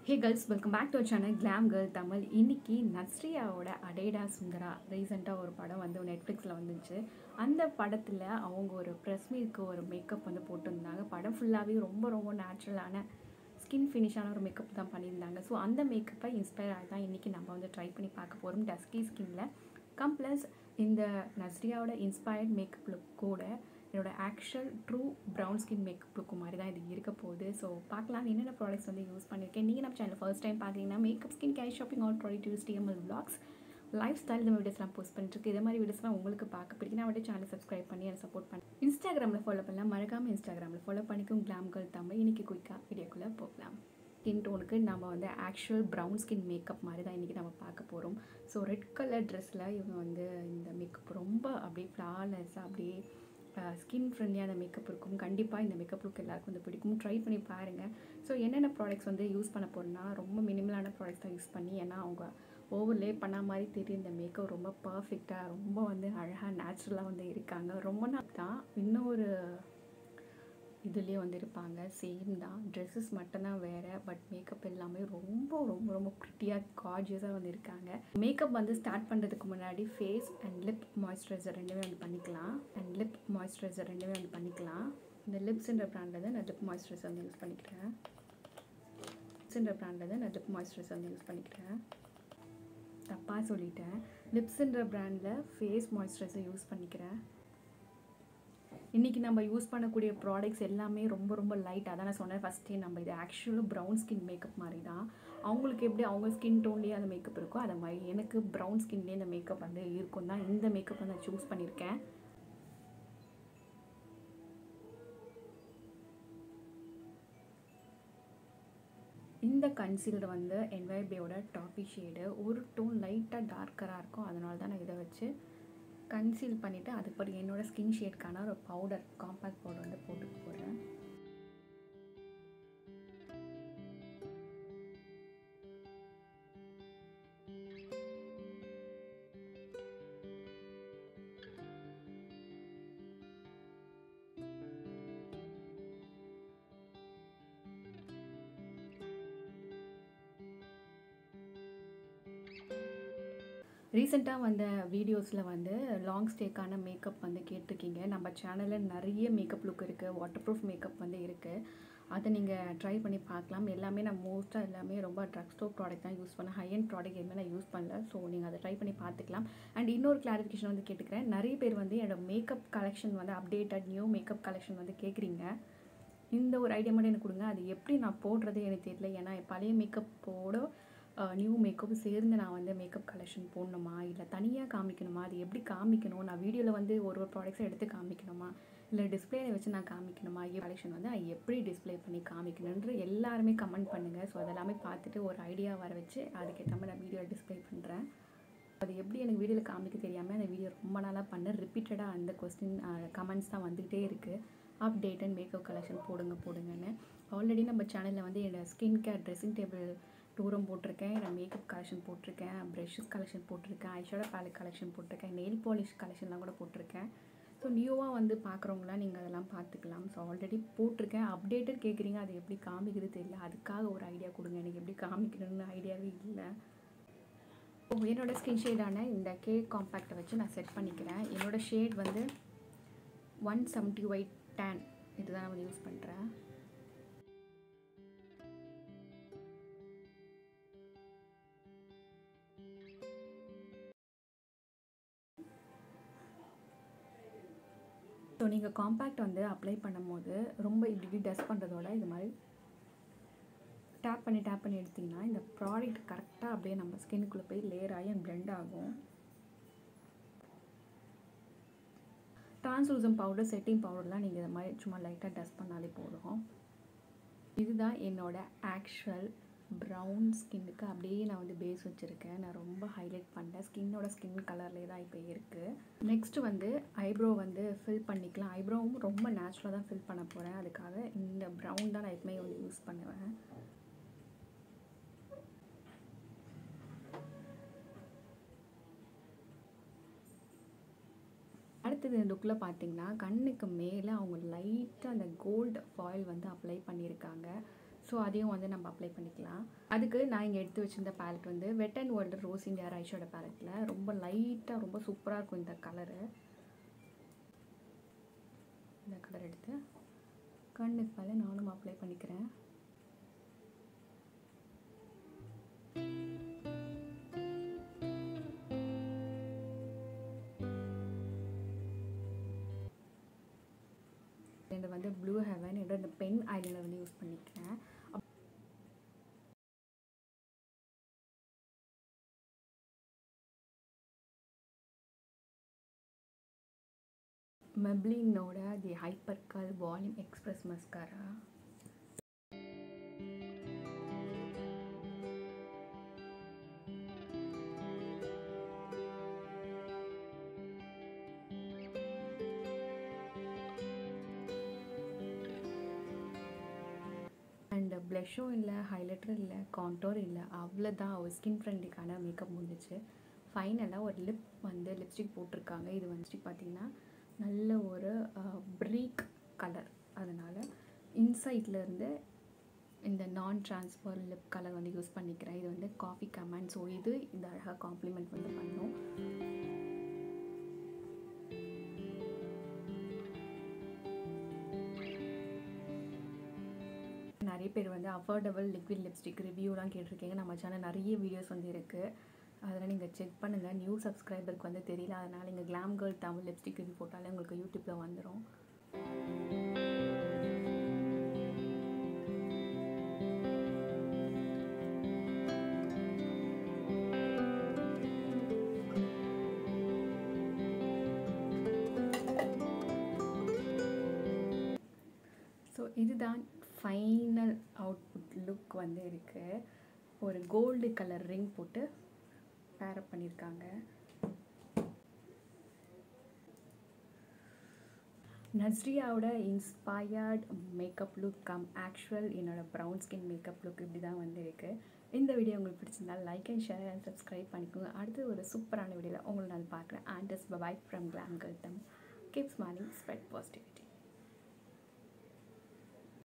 hey girls welcome back to channel glam girl Tamil இன்னைக்கு நஸ்ரியாவோட அடேடா சுந்தரா ரீசெண்டாக ஒரு படம் வந்து நெட்ஃப்ளிக்ஸில் வந்துச்சு அந்த படத்தில் அவங்க ஒரு ப்ரெஸ் மீட்க்கு ஒரு மேக்கப் வந்து போட்டிருந்தாங்க படம் ஃபுல்லாகவே ரொம்ப ரொம்ப நேச்சுரலான ஸ்கின் ஃபினிஷான ஒரு மேக்கப் தான் பண்ணியிருந்தாங்க ஸோ அந்த மேக்கப்பை இன்ஸ்பயர் ஆகி தான் இன்றைக்கி நம்ம வந்து ட்ரை பண்ணி பார்க்க போகிறோம் டஸ்கி ஸ்கின்னில் கம் ப்ளஸ் இந்த நஸ்ரியாவோட இன்ஸ்பயர்ட் மேக்கப் லுக் கூட என்னோட actual true brown skin makeup look மாதிரி தான் இது இருக்க போகுது ஸோ பார்க்கலாம் என்னென்ன ப்ராடக்ட்ஸ் வந்து யூஸ் பண்ணியிருக்கேன் நீங்கள் நம்ம சேனல் ஃபர்ஸ்ட் டைம் பார்க்குறீங்கன்னா makeup skin cash shopping all product use TML blogs life style இந்த வீடியோஸ்லாம் போஸ்ட் பண்ணிட்டுருக்கு இதே மாதிரி வீடியோஸ்லாம் உங்களுக்கு பார்க்க பிடிக்கும் நான் சேனல் சப்ஸ்கிரைப் பண்ணி எனக்கு சப்போர்ட் பண்ணி இன்ஸ்டாகிராமில் ஃபாலோ பண்ணலாம் மறக்காமல் இன்ஸ்டாகிராமில் ஃபாலோ பண்ணிக்கும் கிளாம் கேர்ள் தமிழ் இன்றைக்கி குயிக்காக வீடியோக்குள்ளே போகலாம் ஸ்கின் டோனுக்கு நம்ம வந்து ஆக்சுவல் ப்ரௌன் ஸ்கின் மேக்கப் மாதிரி தான் இன்றைக்கி நம்ம பார்க்க போகிறோம் ஸோ ரெட் கலர் ட்ரெஸ்ஸில் இவங்க வந்து இந்த மேக்கப் ரொம்ப அப்படியே ஃப்ளாலெஸ்ஸாக அப்படியே ஸ்கின் ஃப்ரெண்ட்லியான மேக்கப் இருக்கும் கண்டிப்பாக இந்த மேக்கப் லுக் எல்லாருக்கும் வந்து பிடிக்கும் ட்ரை பண்ணி பாருங்கள் ஸோ என்னென்ன ப்ராடக்ட்ஸ் வந்து யூஸ் பண்ண போகிறோன்னா ரொம்ப மினிமலான ப்ராடக்ட்ஸ் தான் யூஸ் பண்ணி ஏன்னா அவங்க ஓவர்லே பண்ண மாதிரி தெரியும் இந்த மேக்கப் ரொம்ப பர்ஃபெக்டாக ரொம்ப வந்து அழகாக நேச்சுரலாக வந்து இருக்காங்க ரொம்ப நாள் தான் இன்னொரு இதுலேயே வந்து இருப்பாங்க சேம் தான் ட்ரெஸ்ஸஸ் மட்டும்தான் வேறு பட் மேக்கப் எல்லாமே ரொம்ப ரொம்ப ரொம்ப ப்ரிட்டியாக கார்ஜியஸாக வந்து இருக்காங்க மேக்கப் வந்து ஸ்டார்ட் பண்ணுறதுக்கு முன்னாடி ஃபேஸ் அண்ட் லிப் மாய்ஸ்சரைசர் ரெண்டுமே வந்து பண்ணிக்கலாம் அண்ட் லிப் மாய்ஸ்சரைசர் ரெண்டுமே வந்து பண்ணிக்கலாம் இந்த லிப்ஸ்ன்ற ப்ராண்டில் தான் நான் லிப் மாய்ஸ்சரைசர் வந்து யூஸ் பண்ணிக்கிறேன் லிப்ஸ்ன்ற ப்ராண்டில் தான் நான் லிப் மாய்ஸ்சரைசர் வந்து யூஸ் பண்ணிக்கிறேன் தப்பாக சொல்லிட்டேன் லிப்ஸுன்ற ப்ராண்டில் ஃபேஸ் மாய்ஸ்சரைசர் யூஸ் பண்ணிக்கிறேன் இன்றைக்கி நம்ம யூஸ் பண்ணக்கூடிய ப்ராடக்ட்ஸ் எல்லாமே ரொம்ப ரொம்ப லைட் அதான் நான் சொன்னேன் ஃபஸ்ட்டே நம்ம இது ஆக்சுவலாக ப்ரௌன் ஸ்கின் மேக்கப் மாதிரி தான் அவங்களுக்கு எப்படி அவங்க ஸ்கின் டோன்லேயே அந்த மேக்கப் இருக்கோ அதை மாதிரி எனக்கு ப்ரௌன் ஸ்கின்லேயே இந்த மேக்கப் வந்து இருக்கும் தான் இந்த மேக்கப் வந்து நான் சூஸ் பண்ணியிருக்கேன் இந்த கன்சீல்டு வந்து என்வைபியோட டாப்பி ஷேடு ஒரு டோன் லைட்டாக டார்க்கராக இருக்கும் அதனால தான் நான் இதை வச்சு கன்சீல் பண்ணிவிட்டு அதுக்கப்புறம் என்னோடய ஸ்கின் ஷேட்க்கான ஒரு பவுடர் காம்பேக்ட் பவுடர் வந்து போட்டு போடுறேன் ரீசெண்டாக வந்த வீடியோஸில் வந்து லாங் ஸ்டேக்கான மேக்கப் வந்து கேட்டிருக்கீங்க நம்ம சேனலில் நிறைய மேக்கப் லுக் இருக்குது வாட்டர் ப்ரூஃப் மேக்கப் வந்து இருக்குது அதை நீங்கள் ட்ரை பண்ணி பார்க்கலாம் எல்லாமே நான் மோஸ்ட்டாக எல்லாமே ரொம்ப ட்ரக் ஸ்டோர் ப்ராடக்ட் தான் யூஸ் பண்ணேன் ஹை அண்ட் ப்ராடக்ட் எதுவுமே நான் யூஸ் பண்ணல ஸோ நீங்கள் அதை ட்ரை பண்ணி பார்த்துக்கலாம் அண்ட் இன்னொரு கிளாரிஃபிகேஷன் வந்து கேட்டுக்கிறேன் நிறைய பேர் வந்து என்னோடய மேக்கப் கலெக்ஷன் வந்து அப்டேட்டட் நியூ மேக்கப் கலெக்ஷன் வந்து கேட்குறீங்க இந்த ஒரு ஐடியா மட்டும் எனக்கு கொடுங்க அது எப்படி நான் போடுறது எனக்கு தெரியல ஏன்னா பழைய மேக்கப்போட நியூ மேக்கப் சேர்ந்து நான் வந்து மேக்கப் கலெக்ஷன் போடணுமா இல்லை தனியாக காமிக்கணுமா அது எப்படி காமிக்கணும் நான் வீடியோவில் வந்து ஒரு ஒரு ப்ராடக்ட்ஸை எடுத்து காமிக்கணுமா இல்லை டிஸ்பிளேல வச்சு நான் காமிக்கணுமா கலெக்ஷன் வந்து எப்படி டிஸ்பிளே பண்ணி காமிக்கணுன்ற எல்லாருமே கமெண்ட் பண்ணுங்கள் ஸோ அதெல்லாமே பார்த்துட்டு ஒரு ஐடியா வர வச்சு அதுக்கேற்ற மாதிரி நான் வீடியோ டிஸ்பிளே பண்ணுறேன் அது எப்படி எனக்கு வீடியோவில் காமிக்க தெரியாமல் அந்த வீடியோ ரொம்ப நாளாக பண்ண ரிப்பீட்டடாக அந்த கொஸ்டின் கமெண்ட்ஸ் தான் வந்துகிட்டே இருக்குது அப்டேட் அண்ட் மேக்கப் கலெக்ஷன் போடுங்க போடுங்கன்னு ஆல்ரெடி நம்ம சேனலில் வந்து என்னோடய ஸ்கின் கேர் ட்ரெஸ்ஸிங் டேபிள் டூரம் போட்டிருக்கேன் நான் மேக்கப் கலெக்ஷன் போட்டிருக்கேன் ப்ரெஷஸ் கலெக்ஷன் போட்டிருக்கேன் ஐஷோட பேலட் கலெக்ஷன் போட்டிருக்கேன் நெயில் பாலிஷ் கலெக்ஷன்லாம் கூட போட்டிருக்கேன் ஸோ நியூவாக வந்து பார்க்குறவங்களாம் நீங்கள் அதெல்லாம் பார்த்துக்கலாம் ஸோ ஆல்ரெடி போட்டிருக்கேன் அப்டேட்டட் கேட்குறீங்க அது எப்படி காமிக்கிறது தெரியல அதுக்காக ஒரு ஐடியா கொடுங்க எனக்கு எப்படி காமிக்கணும்னு ஐடியாவே இல்லை என்னோடய ஸ்கின் ஷேடான இந்த கேக் காம்பேக்டை வச்சு நான் செட் பண்ணிக்கிறேன் என்னோடய ஷேட் வந்து ஒன் செவன்ட்டி ஒயிட் டேன் இதுதான் நான் வந்து யூஸ் பண்ணுறேன் ஸோ நீங்கள் காம்பேக்ட் வந்து அப்ளை பண்ணும்போது ரொம்ப இப்படி இப்படி டஸ்ட் பண்ணுறதோட இது மாதிரி டேப் பண்ணி டேப் பண்ணி எடுத்திங்கன்னா இந்த ப்ராடக்ட் கரெக்டாக அப்படியே நம்ம ஸ்கின்னுக்குள்ளே போய் லேயர் ஆகி பிளெண்ட் ஆகும் ட்ரான்ஸ்லூசம் பவுடர் செட்டிங் பவுடர்லாம் நீங்கள் இது மாதிரி சும்மா லைட்டாக டஸ்ட் பண்ணாலே போதும் இதுதான் என்னோடய ஆக்சுவல் ப்ரௌன் ஸ்கின்னுக்கு அப்படியே நான் வந்து பேஸ் வச்சுருக்கேன் நான் ரொம்ப ஹைலைட் பண்ணேன் ஸ்கின்னோட ஸ்கின் கலர்லேயே தான் இப்போ இருக்குது நெக்ஸ்ட்டு வந்து ஐப்ரோ வந்து ஃபில் பண்ணிக்கலாம் ஐப்ரோவும் ரொம்ப நேச்சுரலாக தான் ஃபில் பண்ண போகிறேன் அதுக்காக இந்த ப்ரௌன் தான் நான் எப்பவுமே வந்து யூஸ் பண்ணுவேன் அடுத்தது இந்த லுக்கில் பார்த்தீங்கன்னா கண்ணுக்கு மேலே அவங்க லைட்டாக அந்த கோல்டு ஃபாயில் வந்து அப்ளை பண்ணியிருக்காங்க ஸோ அதையும் வந்து நம்ம அப்ளை பண்ணிக்கலாம் அதுக்கு நான் இங்கே எடுத்து வச்சிருந்த பேலட் வந்து wet and wild rose India ரைஷோட பேலட்டில் ரொம்ப லைட்டாக ரொம்ப சூப்பராக இருக்கும் இந்த கலரு இந்த கலர் எடுத்து கண்ணுக்கு மேலே நானும் அப்ளை பண்ணிக்கிறேன் இது வந்து ப்ளூ ஹெவன் இதோட இந்த பென் ஐலைனர் வந்து யூஸ் பண்ணிக்கிறேன் மெப்ளினோட the hyper curl volume express mascara and ப்ளஷும் இல்லை ஹைலைட்டரும் இல்லை கான்டோர் இல்லை அவ்வளோதான் அவர் ஸ்கின் ஃப்ரெண்ட்லிக்கான மேக்கப் முடிஞ்சிச்சு ஃபைனலாக ஒரு லிப் வந்து லிப்ஸ்டிக் போட்டிருக்காங்க இது வந்துட்டு பார்த்திங்கன்னா நல்ல ஒரு ப்ரீக் கலர் அதனால் இன்சைட்லேருந்து இந்த நான் ட்ரான்ஸ்ஃபர் லிப் கலர் வந்து யூஸ் பண்ணிக்கிறேன் இது வந்து காஃபி கமெண்ட் ஸோ இது இந்த அழகாக காம்ப்ளிமெண்ட் வந்து பண்ணும் நிறைய பேர் வந்து அஃபோர்டபுள் லிக்விட் லிப்ஸ்டிக் ரிவ்யூலாம் கேட்டிருக்கீங்க நம்ம சேனல் நிறைய வீடியோஸ் வந்து இருக்குது அதெல்லாம் நீங்கள் செக் பண்ணுங்கள் நியூ சப்ஸ்கிரைபருக்கு வந்து தெரியல அதனால் நீங்கள் glam girl Tamil lipstick review போட்டாலே உங்களுக்கு யூடியூப்பில் வந்துடும் ஸோ இதுதான் ஃபைனல் அவுட்புட் லுக் வந்து இருக்குது ஒரு கோல்டு கலர் ரிங் போட்டு பேரப் பண்ணியிருக்காங்க நஸ்ரியாவோட inspired makeup look come actual என்னோடய ப்ரௌன் ஸ்கின் மேக்கப் லுக் இப்படி தான் வந்து இருக்குது இந்த வீடியோ உங்களுக்கு பிடிச்சிருந்தா like and share and subscribe பண்ணிக்கோங்க அடுத்து ஒரு சூப்பரான வீடியோவில் உங்களை நான் பார்க்குறேன் ஆண்டஸ் பபாய் ஃப்ரம் கிளாம் கல்டம் கீப் ஸ்மைலிங் ஸ்ப்ரெட் பாசிட்டிவிட்டி